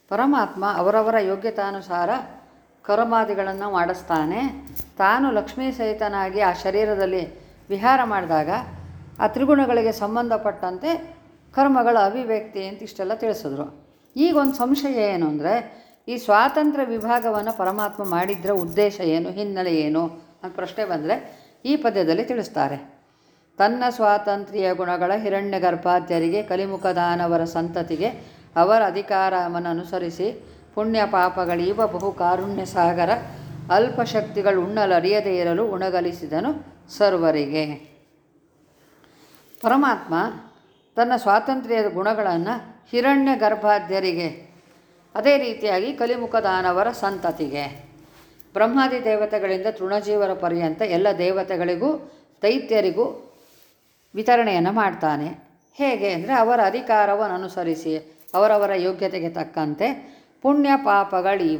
ಪರಮಾತ್ಮ ಅವರವರ ಯೋಗ್ಯತಾನುಸಾರ ಕರ್ಮಾದಿಗಳನ್ನು ಮಾಡಿಸ್ತಾನೆ ತಾನು ಲಕ್ಷ್ಮೀ ಸಹಿತನಾಗಿ ಆ ಶರೀರದಲ್ಲಿ ವಿಹಾರ ಮಾಡಿದಾಗ ಆ ತ್ರಿಗುಣಗಳಿಗೆ ಸಂಬಂಧಪಟ್ಟಂತೆ ಕರ್ಮಗಳ ಅಭಿವ್ಯಕ್ತಿ ಅಂತ ಇಷ್ಟೆಲ್ಲ ತಿಳಿಸಿದ್ರು ಈಗ ಒಂದು ಸಂಶಯ ಏನು ಅಂದರೆ ಈ ಸ್ವಾತಂತ್ರ್ಯ ವಿಭಾಗವನ್ನು ಪರಮಾತ್ಮ ಮಾಡಿದ್ರ ಉದ್ದೇಶ ಏನು ಹಿನ್ನೆಲೆ ಏನು ಅಂತ ಪ್ರಶ್ನೆ ಬಂದರೆ ಈ ಪದ್ಯದಲ್ಲಿ ತಿಳಿಸ್ತಾರೆ ತನ್ನ ಸ್ವಾತಂತ್ರ್ಯ ಗುಣಗಳ ಹಿರಣ್ಯ ಗರ್ಭಾದ್ಯರಿಗೆ ಕಲಿಮುಖದಾನವರ ಸಂತತಿಗೆ ಅವರ ಅಧಿಕಾರವನ್ನು ಅನುಸರಿಸಿ ಪುಣ್ಯ ಪಾಪಗಳೀವ ಬಹು ಕಾರುಣ್ಯ ಸಾಗರ ಅಲ್ಪಶಕ್ತಿಗಳು ಉಣ್ಣಲರಿಯದೇ ಇರಲು ಉಣಗಲಿಸಿದನು ಸರ್ವರಿಗೆ ಪರಮಾತ್ಮ ತನ್ನ ಸ್ವಾತಂತ್ರ್ಯದ ಗುಣಗಳನ್ನು ಹಿರಣ್ಯ ಗರ್ಭಾದ್ಯರಿಗೆ ಅದೇ ರೀತಿಯಾಗಿ ಕಲಿಮುಖದಾನವರ ಸಂತತಿಗೆ ಬ್ರಹ್ಮಾದಿ ದೇವತೆಗಳಿಂದ ತೃಣಜೀವರ ಪರ್ಯಂತ ಎಲ್ಲ ದೇವತೆಗಳಿಗೂ ದೈತ್ಯರಿಗೂ ವಿತರಣೆಯನ್ನು ಮಾಡ್ತಾನೆ ಹೇಗೆ ಅಂದರೆ ಅವರ ಅಧಿಕಾರವನ್ನು ಅನುಸರಿಸಿ ಅವರವರ ಯೋಗ್ಯತೆಗೆ ತಕ್ಕಂತೆ ಪುಣ್ಯ ಪಾಪಗಳೀವ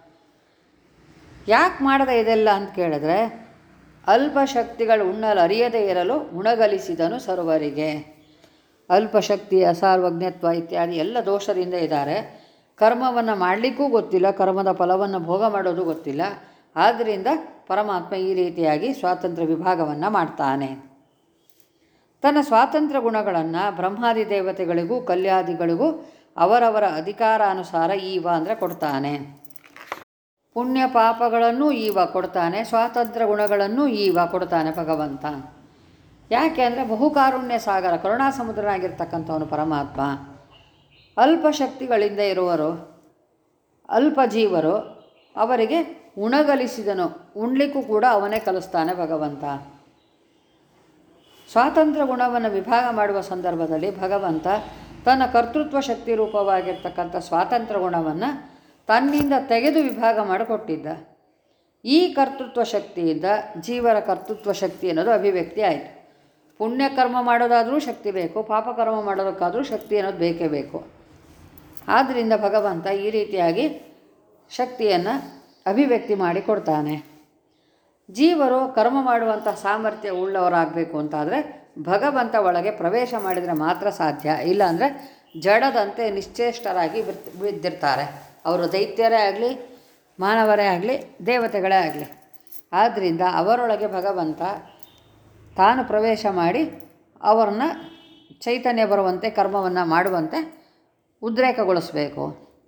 ಯಾಕೆ ಮಾಡದೆ ಇದೆಲ್ಲ ಅಂತ ಕೇಳಿದ್ರೆ ಅಲ್ಪಶಕ್ತಿಗಳು ಉಣ್ಣಲು ಅರಿಯದೇ ಇರಲು ಉಣಗಲಿಸಿದನು ಸರ್ವರಿಗೆ ಅಲ್ಪಶಕ್ತಿ ಅಸಾರ್ವಜ್ಞತ್ವ ಇತ್ಯಾದಿ ಎಲ್ಲ ದೋಷದಿಂದ ಇದ್ದಾರೆ ಕರ್ಮವನ್ನು ಮಾಡಲಿಕ್ಕೂ ಗೊತ್ತಿಲ್ಲ ಕರ್ಮದ ಫಲವನ್ನು ಭೋಗ ಮಾಡೋದು ಗೊತ್ತಿಲ್ಲ ಆದ್ದರಿಂದ ಪರಮಾತ್ಮ ಈ ರೀತಿಯಾಗಿ ಸ್ವಾತಂತ್ರ್ಯ ವಿಭಾಗವನ್ನು ಮಾಡ್ತಾನೆ ತನ್ನ ಸ್ವಾತಂತ್ರ್ಯ ಗುಣಗಳನ್ನು ಬ್ರಹ್ಮಾದಿ ದೇವತೆಗಳಿಗೂ ಕಲ್ಯಾದಿಗಳಿಗೂ ಅವರವರ ಅಧಿಕಾರಾನುಸಾರ ಈವ ಅಂದರೆ ಕೊಡ್ತಾನೆ ಪುಣ್ಯ ಪಾಪಗಳನ್ನು ಈವ ಕೊಡ್ತಾನೆ ಸ್ವಾತಂತ್ರ್ಯ ಗುಣಗಳನ್ನು ಈವ ಕೊಡ್ತಾನೆ ಭಗವಂತ ಯಾಕೆ ಅಂದರೆ ಬಹುಕಾರುಣ್ಯ ಸಾಗರ ಕರುಣಾ ಸಮುದ್ರನಾಗಿರ್ತಕ್ಕಂಥವನು ಪರಮಾತ್ಮ ಅಲ್ಪ ಶಕ್ತಿಗಳಿಂದ ಇರುವರು ಅಲ್ಪ ಜೀವರು ಅವರಿಗೆ ಉಣಗಲಿಸಿದನು ಉಣ್ಲಿಕ್ಕೂ ಕೂಡ ಅವನೇ ಕಲಿಸ್ತಾನೆ ಭಗವಂತ ಸ್ವಾತಂತ್ರ್ಯ ಗುಣವನ್ನು ವಿಭಾಗ ಮಾಡುವ ಸಂದರ್ಭದಲ್ಲಿ ಭಗವಂತ ತನ್ನ ಕರ್ತೃತ್ವ ಶಕ್ತಿ ರೂಪವಾಗಿರ್ತಕ್ಕಂಥ ಸ್ವಾತಂತ್ರ್ಯ ಗುಣವನ್ನು ತನ್ನಿಂದ ತೆಗೆದು ವಿಭಾಗ ಮಾಡಿಕೊಟ್ಟಿದ್ದ ಈ ಕರ್ತೃತ್ವ ಶಕ್ತಿಯಿಂದ ಜೀವರ ಕರ್ತೃತ್ವ ಶಕ್ತಿ ಅನ್ನೋದು ಅಭಿವ್ಯಕ್ತಿ ಆಯಿತು ಪುಣ್ಯಕರ್ಮ ಮಾಡೋದಾದರೂ ಶಕ್ತಿ ಬೇಕು ಪಾಪಕರ್ಮ ಮಾಡೋದಕ್ಕಾದರೂ ಶಕ್ತಿ ಅನ್ನೋದು ಬೇಕೇ ಬೇಕು ಆದ್ದರಿಂದ ಭಗವಂತ ಈ ರೀತಿಯಾಗಿ ಶಕ್ತಿಯನ್ನು ಅಭಿವ್ಯಕ್ತಿ ಮಾಡಿ ಕೊಡ್ತಾನೆ ಜೀವರು ಕರ್ಮ ಮಾಡುವಂಥ ಸಾಮರ್ಥ್ಯ ಉಳ್ಳವರಾಗಬೇಕು ಅಂತಾದರೆ ಭಗವಂತ ಒಳಗೆ ಪ್ರವೇಶ ಮಾಡಿದರೆ ಮಾತ್ರ ಸಾಧ್ಯ ಇಲ್ಲಾಂದರೆ ಜಡದಂತೆ ನಿಶ್ಚೇಷ್ಟರಾಗಿ ಬಿರ್ತ್- ಬಿದ್ದಿರ್ತಾರೆ ಅವರು ದೈತ್ಯರೇ ಆಗಲಿ ಮಾನವರೇ ಆಗಲಿ ದೇವತೆಗಳೇ ಆಗಲಿ ಆದ್ದರಿಂದ ಅವರೊಳಗೆ ಭಗವಂತ ತಾನು ಪ್ರವೇಶ ಮಾಡಿ ಅವರನ್ನ ಚೈತನ್ಯ ಬರುವಂತೆ ಕರ್ಮವನ್ನು ಮಾಡುವಂತೆ ಉದ್ರೇಕಗೊಳಿಸಬೇಕು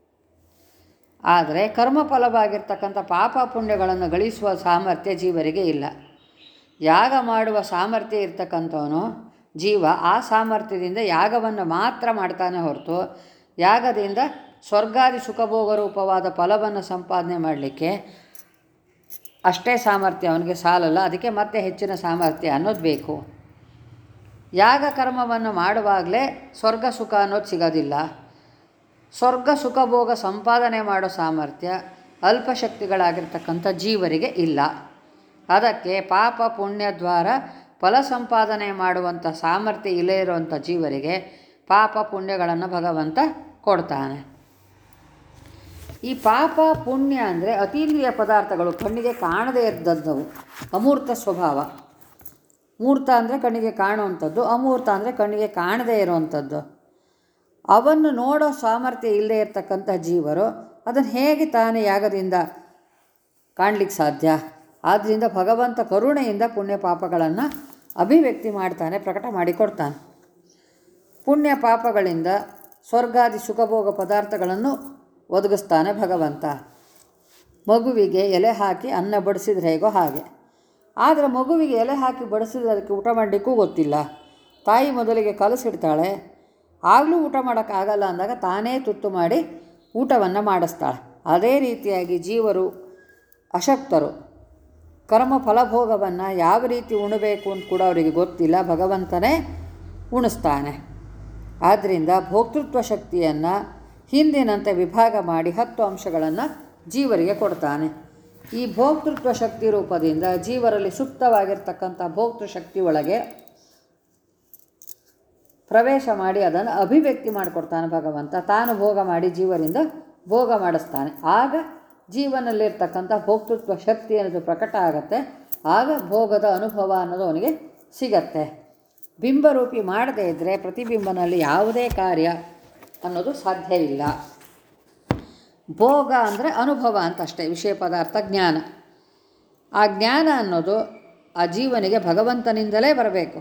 ಆದರೆ ಕರ್ಮಫಲವಾಗಿರ್ತಕ್ಕಂಥ ಪಾಪ ಪುಣ್ಯಗಳನ್ನು ಗಳಿಸುವ ಸಾಮರ್ಥ್ಯ ಜೀವರಿಗೆ ಇಲ್ಲ ಯಾಗ ಮಾಡುವ ಸಾಮರ್ಥ್ಯ ಇರ್ತಕ್ಕಂಥವನು ಜೀವ ಆ ಸಾಮರ್ಥ್ಯದಿಂದ ಯಾಗವನ್ನು ಮಾತ್ರ ಮಾಡ್ತಾನೆ ಹೊರತು ಯಾಗದಿಂದ ಸ್ವರ್ಗಾದಿ ಸುಖಭೋಗ ರೂಪವಾದ ಫಲವನ್ನು ಸಂಪಾದನೆ ಮಾಡಲಿಕ್ಕೆ ಅಷ್ಟೇ ಸಾಮರ್ಥ್ಯ ಅವನಿಗೆ ಸಾಲಲ್ಲ ಅದಕ್ಕೆ ಮತ್ತೆ ಹೆಚ್ಚಿನ ಸಾಮರ್ಥ್ಯ ಅನ್ನೋದು ಬೇಕು ಯಾಗ ಕರ್ಮವನ್ನು ಮಾಡುವಾಗಲೇ ಸ್ವರ್ಗ ಸುಖ ಅನ್ನೋದು ಸಿಗೋದಿಲ್ಲ ಸ್ವರ್ಗ ಸುಖ ಭೋಗ ಸಂಪಾದನೆ ಮಾಡೋ ಸಾಮರ್ಥ್ಯ ಅಲ್ಪಶಕ್ತಿಗಳಾಗಿರ್ತಕ್ಕಂಥ ಜೀವರಿಗೆ ಇಲ್ಲ ಅದಕ್ಕೆ ಪಾಪ ಪುಣ್ಯ ದ್ವಾರ ಫಲ ಸಂಪಾದನೆ ಮಾಡುವಂಥ ಸಾಮರ್ಥ್ಯ ಇಲ್ಲೇ ಇರುವಂಥ ಜೀವರಿಗೆ ಪಾಪ ಪುಣ್ಯಗಳನ್ನು ಭಗವಂತ ಕೊಡ್ತಾನೆ ಈ ಪಾಪ ಪುಣ್ಯ ಅಂದರೆ ಅತೀಂದ್ರಿಯ ಪದಾರ್ಥಗಳು ಕಣ್ಣಿಗೆ ಕಾಣದೇ ಇದ್ದದ್ದವು ಅಮೂರ್ತ ಸ್ವಭಾವ ಮೂರ್ತ ಅಂದರೆ ಕಣ್ಣಿಗೆ ಕಾಣುವಂಥದ್ದು ಅಮೂರ್ತ ಅಂದರೆ ಕಣ್ಣಿಗೆ ಕಾಣದೇ ಇರುವಂಥದ್ದು ಅವನ್ನು ನೋಡೋ ಸಾಮರ್ಥ್ಯ ಇಲ್ಲದೆ ಇರತಕ್ಕಂಥ ಜೀವರು ಅದನ್ನು ಹೇಗೆ ತಾನೇ ಯಾಗದಿಂದ ಕಾಣಲಿಕ್ಕೆ ಸಾಧ್ಯ ಆದ್ದರಿಂದ ಭಗವಂತ ಕರುಣೆಯಿಂದ ಪುಣ್ಯ ಪಾಪಗಳನ್ನು ಅಭಿವ್ಯಕ್ತಿ ಮಾಡ್ತಾನೆ ಪ್ರಕಟ ಮಾಡಿಕೊಡ್ತಾನೆ ಪುಣ್ಯ ಪಾಪಗಳಿಂದ ಸ್ವರ್ಗಾದಿ ಸುಖಭೋಗ ಪದಾರ್ಥಗಳನ್ನು ಒದಗಿಸ್ತಾನೆ ಭಗವಂತ ಮಗುವಿಗೆ ಎಲೆ ಹಾಕಿ ಅನ್ನ ಬಡಿಸಿದ್ರೆ ಹೇಗೋ ಹಾಗೆ ಆದರೆ ಮಗುವಿಗೆ ಎಲೆ ಹಾಕಿ ಬಡಿಸಿದ್ರೆ ಅದಕ್ಕೆ ಊಟ ಮಾಡಲಿಕ್ಕೂ ಗೊತ್ತಿಲ್ಲ ತಾಯಿ ಮೊದಲಿಗೆ ಕಲಸಿಡ್ತಾಳೆ ಆಗಲೂ ಊಟ ಮಾಡೋಕ್ಕಾಗಲ್ಲ ಅಂದಾಗ ತಾನೇ ತುತ್ತು ಮಾಡಿ ಊಟವನ್ನು ಮಾಡಿಸ್ತಾಳೆ ಅದೇ ರೀತಿಯಾಗಿ ಜೀವರು ಅಶಕ್ತರು ಕರ್ಮ ಫಲಭೋಗವನ್ನು ಯಾವ ರೀತಿ ಉಣಬೇಕು ಅಂತ ಕೂಡ ಅವರಿಗೆ ಗೊತ್ತಿಲ್ಲ ಭಗವಂತನೇ ಉಣಿಸ್ತಾನೆ ಆದ್ದರಿಂದ ಭೋಕ್ತೃತ್ವ ಶಕ್ತಿಯನ್ನು ಹಿಂದಿನಂತೆ ವಿಭಾಗ ಮಾಡಿ ಹತ್ತು ಅಂಶಗಳನ್ನು ಜೀವರಿಗೆ ಕೊಡ್ತಾನೆ ಈ ಭೋಕ್ತೃತ್ವ ಶಕ್ತಿ ರೂಪದಿಂದ ಜೀವರಲ್ಲಿ ಸುಪ್ತವಾಗಿರ್ತಕ್ಕಂಥ ಭೋಕ್ತೃ ಶಕ್ತಿ ಒಳಗೆ ಪ್ರವೇಶ ಮಾಡಿ ಅದನ್ನು ಅಭಿವ್ಯಕ್ತಿ ಮಾಡಿಕೊಡ್ತಾನೆ ಭಗವಂತ ತಾನು ಭೋಗ ಮಾಡಿ ಜೀವರಿಂದ ಭೋಗ ಮಾಡಿಸ್ತಾನೆ ಆಗ ಜೀವನಲ್ಲಿರ್ತಕ್ಕಂಥ ಭೋಕ್ತೃತ್ವ ಶಕ್ತಿ ಅನ್ನೋದು ಪ್ರಕಟ ಆಗುತ್ತೆ ಆಗ ಭೋಗದ ಅನುಭವ ಅನ್ನೋದು ಅವನಿಗೆ ಸಿಗತ್ತೆ ಬಿಂಬರೂಪಿ ಮಾಡದೇ ಇದ್ದರೆ ಪ್ರತಿಬಿಂಬನಲ್ಲಿ ಯಾವುದೇ ಕಾರ್ಯ ಅನ್ನೋದು ಸಾಧ್ಯ ಇಲ್ಲ ಭೋಗ ಅಂದರೆ ಅನುಭವ ಅಂತ ಅಷ್ಟೇ ವಿಷಯ ಪದಾರ್ಥ ಜ್ಞಾನ ಆ ಜ್ಞಾನ ಅನ್ನೋದು ಆ ಜೀವನಿಗೆ ಭಗವಂತನಿಂದಲೇ ಬರಬೇಕು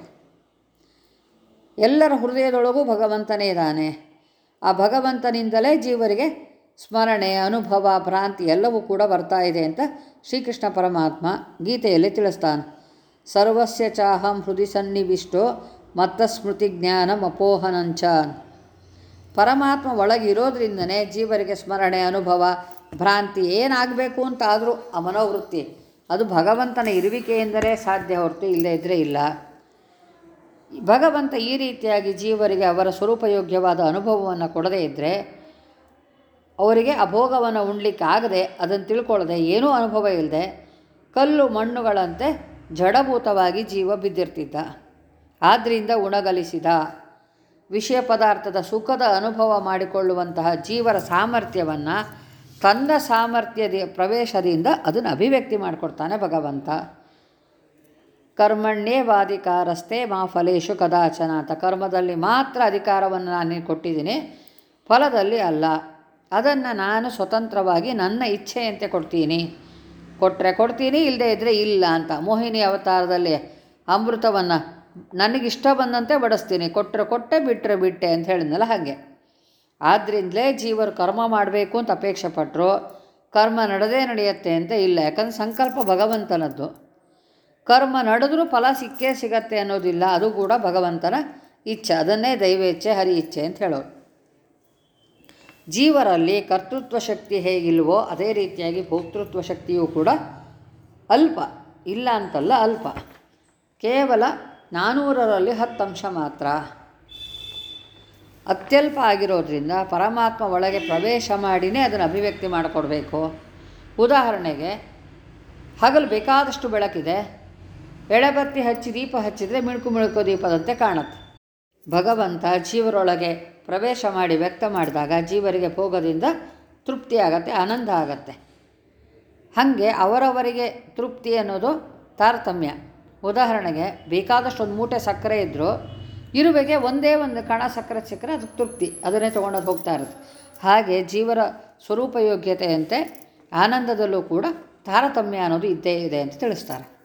ಎಲ್ಲರ ಹೃದಯದೊಳಗೂ ಭಗವಂತನೇ ಇದ್ದಾನೆ ಆ ಭಗವಂತನಿಂದಲೇ ಜೀವರಿಗೆ ಸ್ಮರಣೆ ಅನುಭವ ಭ್ರಾಂತಿ ಎಲ್ಲವೂ ಕೂಡ ಬರ್ತಾ ಇದೆ ಅಂತ ಶ್ರೀಕೃಷ್ಣ ಪರಮಾತ್ಮ ಗೀತೆಯಲ್ಲಿ ತಿಳಿಸ್ತಾನೆ ಸರ್ವಸ್ಯ ಚಾಹಂ ಹೃದಯ ಸನ್ನಿವಿಷ್ಟೋ ಮತ್ತ ಸ್ಮೃತಿ ಜ್ಞಾನಂ ಅಪೋಹನಂಚ ಪರಮಾತ್ಮ ಒಳಗಿರೋದ್ರಿಂದನೇ ಜೀವರಿಗೆ ಸ್ಮರಣೆ ಅನುಭವ ಭ್ರಾಂತಿ ಏನಾಗಬೇಕು ಅಂತ ಆದರೂ ಆ ಮನೋವೃತ್ತಿ ಅದು ಭಗವಂತನ ಇರುವಿಕೆಯಿಂದಲೇ ಸಾಧ್ಯ ಹೊರತು ಇಲ್ಲದೇ ಇದ್ದರೆ ಇಲ್ಲ ಭಗವಂತ ಈ ರೀತಿಯಾಗಿ ಜೀವರಿಗೆ ಅವರ ಸ್ವರೂಪಯೋಗ್ಯವಾದ ಅನುಭವವನ್ನು ಕೊಡದೇ ಇದ್ದರೆ ಅವರಿಗೆ ಅಭೋಗವನ್ನು ಉಣ್ಲಿಕ್ಕೆ ಆಗದೆ ಅದನ್ನು ತಿಳ್ಕೊಳ್ಳದೆ ಏನೂ ಅನುಭವ ಇಲ್ಲದೆ ಕಲ್ಲು ಮಣ್ಣುಗಳಂತೆ ಜಡಭೂತವಾಗಿ ಜೀವ ಬಿದ್ದಿರ್ತಿದ್ದ ಆದ್ದರಿಂದ ಉಣಗಲಿಸಿದ ವಿಷಯ ಪದಾರ್ಥದ ಸುಖದ ಅನುಭವ ಮಾಡಿಕೊಳ್ಳುವಂತಹ ಜೀವರ ಸಾಮರ್ಥ್ಯವನ್ನು ತನ್ನ ಸಾಮರ್ಥ್ಯದ ಪ್ರವೇಶದಿಂದ ಅದನ್ನು ಅಭಿವ್ಯಕ್ತಿ ಮಾಡಿಕೊಡ್ತಾನೆ ಭಗವಂತ ಕರ್ಮಣ್ಯೇವಾಧಿಕಾರಸ್ಥೆ ಮಾ ಫಲೇಶು ಕದಾಚನ ಅಂತ ಕರ್ಮದಲ್ಲಿ ಮಾತ್ರ ಅಧಿಕಾರವನ್ನು ನಾನು ಕೊಟ್ಟಿದ್ದೀನಿ ಫಲದಲ್ಲಿ ಅಲ್ಲ ಅದನ್ನು ನಾನು ಸ್ವತಂತ್ರವಾಗಿ ನನ್ನ ಇಚ್ಛೆಯಂತೆ ಕೊಡ್ತೀನಿ ಕೊಟ್ಟರೆ ಕೊಡ್ತೀನಿ ಇಲ್ಲದೇ ಇದ್ದರೆ ಇಲ್ಲ ಅಂತ ಮೋಹಿನಿ ಅವತಾರದಲ್ಲಿ ಅಮೃತವನ್ನು ನನಗಿಷ್ಟ ಬಂದಂತೆ ಬಡಿಸ್ತೀನಿ ಕೊಟ್ಟರೆ ಕೊಟ್ಟೆ ಬಿಟ್ಟರೆ ಬಿಟ್ಟೆ ಅಂತ ಹೇಳಿದ್ನಲ್ಲ ಹಾಗೆ ಆದ್ದರಿಂದಲೇ ಜೀವರು ಕರ್ಮ ಮಾಡಬೇಕು ಅಂತ ಅಪೇಕ್ಷೆ ಪಟ್ಟರು ಕರ್ಮ ನಡೆದೇ ನಡೆಯುತ್ತೆ ಅಂತ ಇಲ್ಲ ಯಾಕಂದ್ರೆ ಸಂಕಲ್ಪ ಭಗವಂತನದ್ದು ಕರ್ಮ ನಡೆದರೂ ಫಲ ಸಿಕ್ಕೇ ಸಿಗತ್ತೆ ಅನ್ನೋದಿಲ್ಲ ಅದು ಕೂಡ ಭಗವಂತನ ಇಚ್ಛೆ ಅದನ್ನೇ ದೈವ ಇಚ್ಛೆ ಹರಿ ಇಚ್ಛೆ ಅಂತ ಹೇಳೋರು ಜೀವರಲ್ಲಿ ಕರ್ತೃತ್ವ ಶಕ್ತಿ ಹೇಗಿಲ್ವೋ ಅದೇ ರೀತಿಯಾಗಿ ಭೋಕ್ತೃತ್ವ ಶಕ್ತಿಯೂ ಕೂಡ ಅಲ್ಪ ಇಲ್ಲ ಅಂತಲ್ಲ ಅಲ್ಪ ಕೇವಲ ನಾನ್ನೂರರಲ್ಲಿ ಹತ್ತು ಅಂಶ ಮಾತ್ರ ಅತ್ಯಲ್ಪ ಆಗಿರೋದ್ರಿಂದ ಪರಮಾತ್ಮ ಒಳಗೆ ಪ್ರವೇಶ ಮಾಡಿನೇ ಅದನ್ನು ಅಭಿವ್ಯಕ್ತಿ ಮಾಡಿಕೊಡ್ಬೇಕು ಉದಾಹರಣೆಗೆ ಹಗಲು ಬೇಕಾದಷ್ಟು ಬೆಳಕಿದೆ ಎಳೆಬತ್ತಿ ಹಚ್ಚಿ ದೀಪ ಹಚ್ಚಿದರೆ ಮಿಣುಕು ಮಿಣುಕು ದೀಪದಂತೆ ಕಾಣುತ್ತೆ ಭಗವಂತ ಜೀವರೊಳಗೆ ಪ್ರವೇಶ ಮಾಡಿ ವ್ಯಕ್ತ ಮಾಡಿದಾಗ ಜೀವರಿಗೆ ಭೋಗದಿಂದ ತೃಪ್ತಿ ಆಗತ್ತೆ ಆನಂದ ಆಗತ್ತೆ ಹಾಗೆ ಅವರವರಿಗೆ ತೃಪ್ತಿ ಅನ್ನೋದು ತಾರತಮ್ಯ ಉದಾಹರಣೆಗೆ ಬೇಕಾದಷ್ಟು ಒಂದು ಮೂಟೆ ಸಕ್ಕರೆ ಇದ್ದರೂ ಇರುವೆಗೆ ಒಂದೇ ಒಂದು ಕಣ ಸಕ್ಕರೆ ಸಿಕ್ಕರೆ ಅದು ತೃಪ್ತಿ ಅದನ್ನೇ ತೊಗೊಂಡೋಗಿ ಹೋಗ್ತಾ ಇರುತ್ತೆ ಹಾಗೆ ಜೀವರ ಸ್ವರೂಪಯೋಗ್ಯತೆಯಂತೆ ಆನಂದದಲ್ಲೂ ಕೂಡ ತಾರತಮ್ಯ ಅನ್ನೋದು ಇದ್ದೇ ಇದೆ ಅಂತ ತಿಳಿಸ್ತಾರೆ